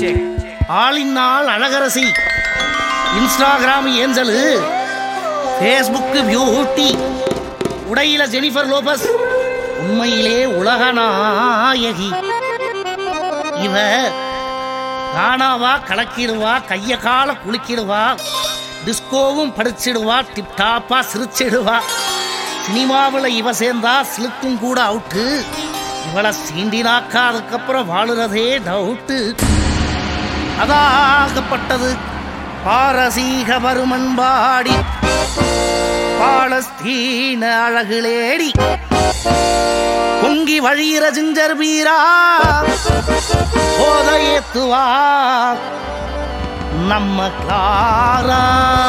ஆளினால் அழகரசி Instagram angel Facebook beauty உடையில Jennifer Lopez உண்மையிலே உலக நாயகி இவ காணாவா கலக்கிடுவா கைய கால குலுக்கிடுவா டிஸ்கோவும் படிச்சிடுவா டிப்டாப்பா சிரிச்சிடுவா சினிமாவில் இவ சேர்ந்தா சிலுக்கும் கூட அவுட்டு இவளை சீண்டினாக்கா அதுக்கப்புறம் வாழுறதே டவுட்டு அதாகப்பட்டது பாரசீக வருமன்பாடி பாலஸ்தீன அழகுலேடி பொங்கி வழியிற ஜிஞ்சர் பீரா போத ஏத்துவா நம்ம Clara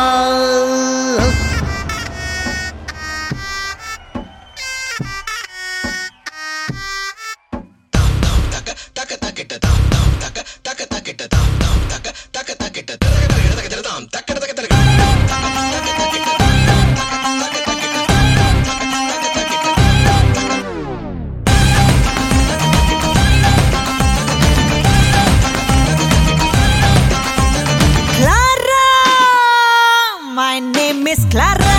Clara, my name is Clara.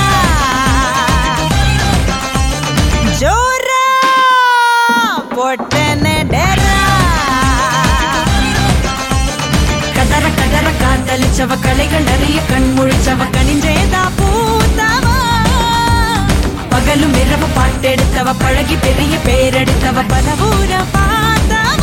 Jora, பொட்டன டெரா. கதற கதற காதலிச்சவ கலைகள் நிறைய கண் முழிச்சவ கனிஞ்சேதா பூத்தவ பகலும் இரவு பாட்டெடுத்தவ பழகி பெரிய பேரெடுத்தவ பல ஊர பார்த்தவ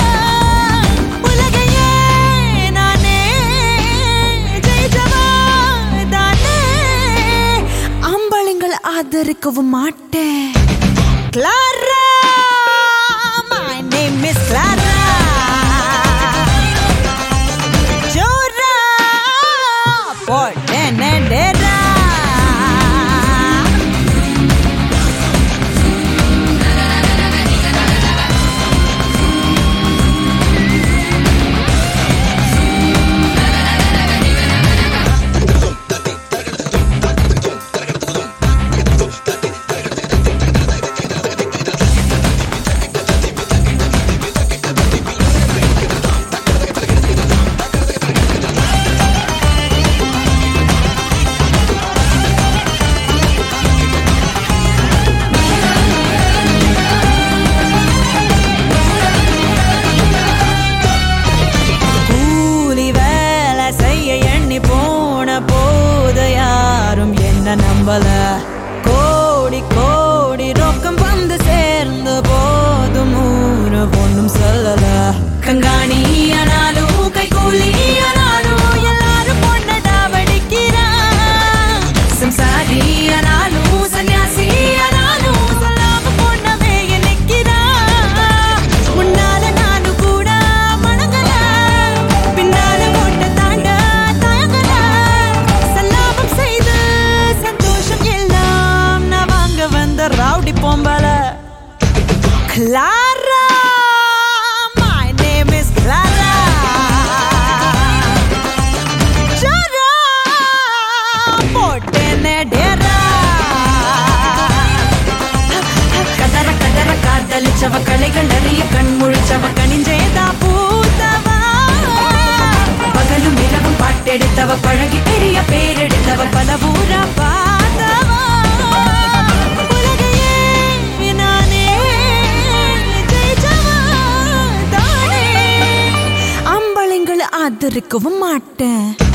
உலகையே நானே ஜெயிச்சவா தானே அம்பளங்கள் ஆதரிக்கவும் மாட்டேன் Clara my name is Clara ஜோரா போட்டேன டெரா கூலி வேலை செய்ய எண்ணி போன போது யாரும் என்ன நம்பல கோடி கோடி ரொக்கம் வந்து சேர்ந்த போதும் ஊரு ஒண்ணும் சொல்லல கங்காணி ஆனாலும் கை கூலி ஆனாலும் எல்லாரும் பொண்ணடா வடிக்கிறான் சம்சாரி ஆனாலும் சன்னியாசி ஆனாலும் சொல்லாம பொண்ணவே நிக்கிறான் முன்னால நானும் கூட மணங்கல பின்னால போட்ட தாண்ட தயங்கல சல்லாபம் செய்து சந்தோஷம் எல்லாம் நான் வாங்க வந்த ரவுடி பொம்பல Clara my name is Clara ஜோரா போட்டேனே டேரா கதற கதற காதலிச்சவ கலைகள் நிறைய கண் முழிச்சவ கணிஞ்சேதா பூத்தவா பகலும் இரவும் பாட்டெடுத்தவ பழகி பெரிய பேரெடுத்தவ பல ஊர பார்த்தவா உலகையே நானே ஜெயிச்சவா தானே அம்பளைங்களை ஆதரிக்கவும் மாட்டேன்